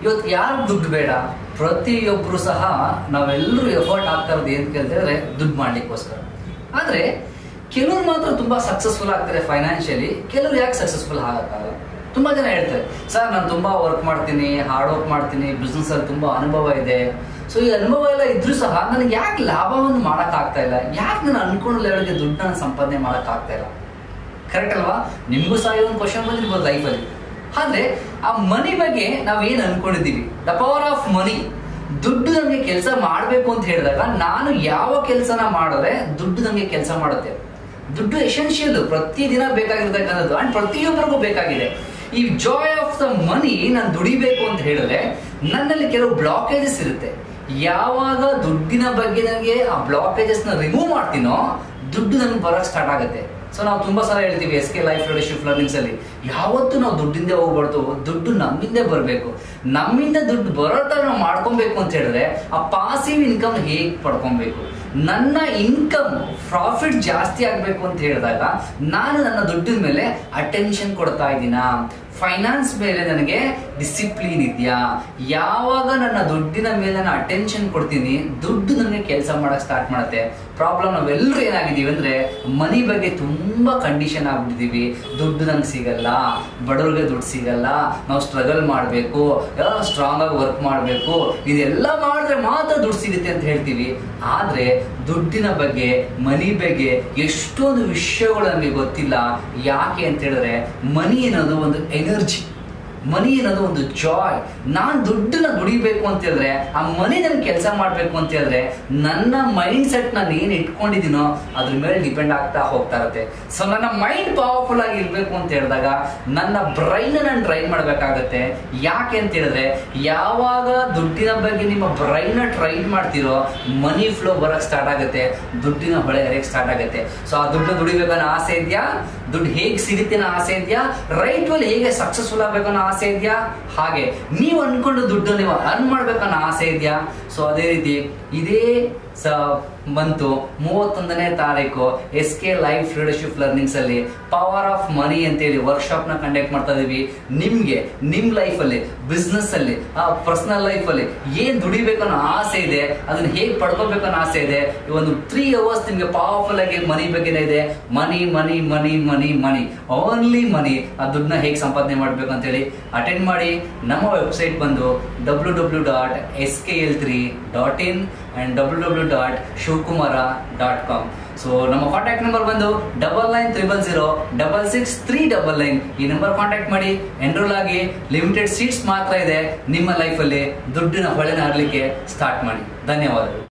ಇವತ್ತು ಯಾರು ದುಡ್ಡು ಬೇಡ ಪ್ರತಿಯೊಬ್ಬರು ಸಹ ನಾವೆಲ್ಲರೂ ಎಫರ್ಟ್ ಆಗ್ತಾ ಇರೋದು ಏನು ಕೇಳಿದ್ರೆ ದುಡ್ಡು ಮಾಡ್ಲಿಕ್ಕೋಸ್ಕರ ಆದ್ರೆ ಕೆಲವ್ರು ಮಾತ್ರ ತುಂಬಾ ಸಕ್ಸಸ್ಫುಲ್ ಆಗ್ತಾರೆ ಫೈನಾನ್ಷಿಯಲಿ ಕೆಲವ್ರು ಯಾಕೆ ಸಕ್ಸಸ್ಫುಲ್ ಆಗಕ್ಕಾಗಲ್ಲ ತುಂಬಾ ಜನ ಹೇಳ್ತಾರೆ ಸರ್ ನಾನು ತುಂಬಾ ವರ್ಕ್ ಮಾಡ್ತೀನಿ ಹಾರ್ಡ್ ವರ್ಕ್ ಮಾಡ್ತೀನಿ ಬಿಸ್ನೆಸ್ ಅಲ್ಲಿ ತುಂಬಾ ಅನುಭವ ಇದೆ ಸೊ ಈ ಅನುಭವ ಎಲ್ಲ ಇದ್ರೂ ಸಹ ನನಗೆ ಯಾಕೆ ಲಾಭವನ್ನು ಮಾಡಕ್ ಆಗ್ತಾ ಇಲ್ಲ ಯಾಕೆ ನಾನು ಅನ್ಕೊಂಡ ಲೆವೆಲ್ಗೆ ದುಡ್ಡನ್ನ ಸಂಪಾದನೆ ಮಾಡಕ್ ಆಗ್ತಾ ಇಲ್ಲ ಕರೆಕ್ಟ್ ಅಲ್ವಾ ನಿಮ್ಗೂ ಸಹ ಒಂದು ಕ್ವಶನ್ ಬಂದಿರ್ಬೋದು ಲೈಫಲ್ಲಿ ಆದ್ರೆ ಆ ಮನಿ ಬಗ್ಗೆ ನಾವ್ ಏನ್ ಅನ್ಕೊಂಡಿದೀವಿ ದ ಪವರ್ ಆಫ್ ಮನಿ ದುಡ್ಡು ನಮಗೆ ಕೆಲಸ ಮಾಡ್ಬೇಕು ಅಂತ ಹೇಳಿದಾಗ ನಾನು ಯಾವ ಕೆಲಸನ ಮಾಡಿದ್ರೆ ದುಡ್ಡು ನಮಗೆ ಕೆಲಸ ಮಾಡುತ್ತೆ ದುಡ್ಡು ಎಸೆನ್ಷಿಯಲ್ ಪ್ರತಿದಿನ ಬೇಕಾಗಿರ್ತಕ್ಕಂಥದ್ದು ಅಂಡ್ ಪ್ರತಿಯೊಬ್ಬರಿಗೂ ಬೇಕಾಗಿದೆ ಈ ಜಾಯ್ ಆಫ್ ದ ಮನಿ ನಾನು ದುಡಿಬೇಕು ಅಂತ ಹೇಳಿದ್ರೆ ನನ್ನಲ್ಲಿ ಕೆಲವು ಬ್ಲಾಕೇಜಸ್ ಇರುತ್ತೆ ಯಾವಾಗ ದುಡ್ಡಿನ ಬಗ್ಗೆ ನನಗೆ ಆ ಬ್ಲಾಕೇಜಸ್ ನ ರಿಮೂವ್ ಮಾಡ್ತೀನೋ ದುಡ್ಡು ನನಗೆ ಬರಕ್ ಸ್ಟಾರ್ಟ್ ಆಗುತ್ತೆ ಸೊ ನಾವು ತುಂಬಾ ಸಲ ಹೇಳ್ತೀವಿ S K life leadership learnings ಅಲ್ಲಿ ಯಾವತ್ತೂ ನಾವು ದುಡ್ಡಿಂದ ಹೋಗ್ಬಾರ್ದು ದುಡ್ಡು ನಮ್ಮಿಂದ ಬರಬೇಕು ನಮ್ಮಿಂದ ದುಡ್ಡು ಬರೋ ತರ ನಾವು ಮಾಡ್ಕೊಬೇಕು ಅಂತ ಹೇಳಿದ್ರೆ ಆ ಪಾಸಿವ್ ಇನ್ಕಮ್ ಹೇಗೆ ಪಡ್ಕೊಬೇಕು ನನ್ನ ಇನ್ಕಮ್ ಪ್ರಾಫಿಟ್ ಜಾಸ್ತಿ ಆಗ್ಬೇಕು ಅಂತ ಹೇಳಿದಾಗ ನಾನು ನನ್ನ ದುಡ್ಡಿನ ಮೇಲೆ ಅಟೆನ್ಷನ್ ಕೊಡ್ತಾ ಇದ್ದೀನ ಫೈನಾನ್ಸ್ ಮೇಲೆ ನನಗೆ ಡಿಸಿಪ್ಲಿನ್ ಇದೆಯಾ ಯಾವಾಗ ನನ್ನ ದುಡ್ಡಿನ ಮೇಲೆ ನಾನು ಅಟೆನ್ಷನ್ ಕೊಡ್ತೀನಿ ದುಡ್ಡು ನನಗೆ ಕೆಲಸ ಮಾಡಕ್ ಸ್ಟಾರ್ಟ್ ಮಾಡುತ್ತೆ ಪ್ರಾಬ್ಲಮ್ ನಾವೆಲ್ಲರೂ ಏನಾಗಿದ್ದೀವಿ ಅಂದ್ರೆ ಮನಿ ಬಗ್ಗೆ ತುಂಬಾ ಕಂಡೀಷನ್ ಆಗ್ಬಿಟ್ಟಿದೀವಿ ದುಡ್ಡು ನಂಗೆ ಸಿಗಲ್ಲ ಬಡವ್ರಿಗೆ ದುಡ್ಡು ಸಿಗಲ್ಲ ನಾವು ಸ್ಟ್ರಗಲ್ ಮಾಡಬೇಕು ಸ್ಟ್ರಾಂಗ್ ಆಗಿ ವರ್ಕ್ ಮಾಡಬೇಕು ಇದೆಲ್ಲ ಮಾಡಿದ್ರೆ ಮಾತ್ರ ದುಡ್ಡು ಸಿಗುತ್ತೆ ಅಂತ ಹೇಳ್ತೀವಿ ಆದ್ರೆ ದುಡ್ಡಿನ ಬಗ್ಗೆ ಮನಿ ಬಗ್ಗೆ ಎಷ್ಟೊಂದು ವಿಷಯಗಳು ನಮಗೆ ಗೊತ್ತಿಲ್ಲ ಯಾಕೆ ಅಂತ ಹೇಳಿದ್ರೆ ಮನಿ ಅನ್ನೋದು ಒಂದು ಎನರ್ಜಿ ಮನಿ ಅನ್ನೋದು ಒಂದು ಜಾಯ್ ನಾನ್ ದುಡ್ಡನ್ನ ದುಡಿಬೇಕು ಅಂತ ಹೇಳಿದ್ರೆ ಆ ಮನಿ ನನ್ ಕೆಲಸ ಮಾಡ್ಬೇಕು ಅಂತ ಹೇಳಿದ್ರೆ ನನ್ನ ಮೈಂಡ್ ಸೆಟ್ ನಾನು ಏನ್ ಇಟ್ಕೊಂಡಿದ್ದೀನೋ ಅದ್ರ ಮೇಲೆ ಡಿಪೆಂಡ್ ಆಗ್ತಾ ಹೋಗ್ತಾ ಇರುತ್ತೆ ಸೊ ನನ್ನ ಮೈಂಡ್ ಪವರ್ಫುಲ್ ಆಗಿ ಇರ್ಬೇಕು ಅಂತ ಹೇಳಿದಾಗ ನನ್ನ ಬ್ರೈನ್ ನಾನು ಟ್ರೈನ್ ಮಾಡ್ಬೇಕಾಗತ್ತೆ ಯಾಕೆ ಅಂತ ಹೇಳಿದ್ರೆ ಯಾವಾಗ ದುಡ್ಡಿನ ಬಗ್ಗೆ ನಿಮ್ಮ ಬ್ರೈನ್ ಟ್ರೈನ್ ಮಾಡ್ತಿರೋ ಮನಿ ಫ್ಲೋ ಬರಕ್ ಸ್ಟಾರ್ಟ್ ಆಗುತ್ತೆ ದುಡ್ಡಿನ ಹೊಳೆ ಹರಿಯಕ್ ಸ್ಟಾರ್ಟ್ ಆಗುತ್ತೆ ಸೊ ಆ ದುಡ್ಡು ದುಡಿಬೇಕನ್ನೋ ಆಸೆ ಇದೆಯಾ ದುಡ್ಡು ಹೇಗೆ ಸಿಗುತ್ತೆ ಅನ್ನೋ ಆಸೆ ಇದೆಯಾ ರೈಟ್ ವೇಲ್ ಹೇಗೆ ಸಕ್ಸಸ್ಫುಲ್ ಆಗ್ಬೇಕು ಅನ್ನೋ ಆಸೆ ಇದೆಯಾ ಹಾಗೆ ನೀವು ಅನ್ಕೊಂಡು ದುಡ್ಡು ನೀವು ಅರ್ನ್ ಮಾಡ್ಬೇಕನ್ನೋ ಆಸೆ ಇದೆಯಾ ಸೊ ಅದೇ ರೀತಿ ಇದೇ ಸ ಬಂತು ಮೂವತ್ತೊಂದನೇ ತಾರೀಕು S K life leadership learnings ಅಲ್ಲಿ ಪವರ್ ಆಫ್ ಮನಿ ಅಂತೇಳಿ ವರ್ಕ್ಶಾಪ್ ನ ಕಂಡಕ್ಟ್ ಮಾಡ್ತಾ ಇದೀವಿ ನಿಮ್ಗೆ ನಿಮ್ ಲೈಫ್ ಅಲ್ಲಿ ಬಿಸ್ನೆಸ್ ಅಲ್ಲಿ ಆ ಪರ್ಸನಲ್ ಲೈಫ್ ಅಲ್ಲಿ ಏನ್ ದುಡಿಬೇಕನ್ನೋ ಆಸೆ ಇದೆ ಅದನ್ನ ಹೇಗೆ ಪಡ್ಕೋಬೇಕನ್ನೋ ಆಸೆ ಇದೆ ಈ ಒಂದು ತ್ರೀ ಅವರ್ಸ್ ನಿಮ್ಗೆ ಪವರ್ಫುಲ್ ಆಗಿ ಮನಿ ಬಗ್ಗೆ ಇದೆ ಮನಿ ಮನಿ ಮನಿ ಮನಿ ಮನಿ ಓನ್ಲಿ ಮನಿ ಆ ದುಡ್ಡನ್ನ ಹೇಗೆ ಸಂಪಾದನೆ ಮಾಡ್ಬೇಕು ಅಂತ ಹೇಳಿ ಅಟೆಂಡ್ ಮಾಡಿ ನಮ್ಮ ವೆಬ್ಸೈಟ್ ಬಂದು W W dot S K L three dot in and W W dot Shivakumara dot com so ನಮ್ಮ ಕಾಂಟ್ಯಾಕ್ಟ್ ನಂಬರ್ ಬಂದು double nine triple zero double six three double nine ಈ ನಂಬರ್ ಕಾಂಟ್ಯಾಕ್ಟ್ ಮಾಡಿ enroll ಆಗಿ limited seats ಮಾತ್ರ ಇದೆ ನಿಮ್ಮ ಲೈಫಲ್ಲಿ ದುಡ್ಡಿನ ಹೊಳೆನ ಹರಲಿಕ್ಕೆ ಸ್ಟಾರ್ಟ್ ಮಾಡಿ ಧನ್ಯವಾದಗಳು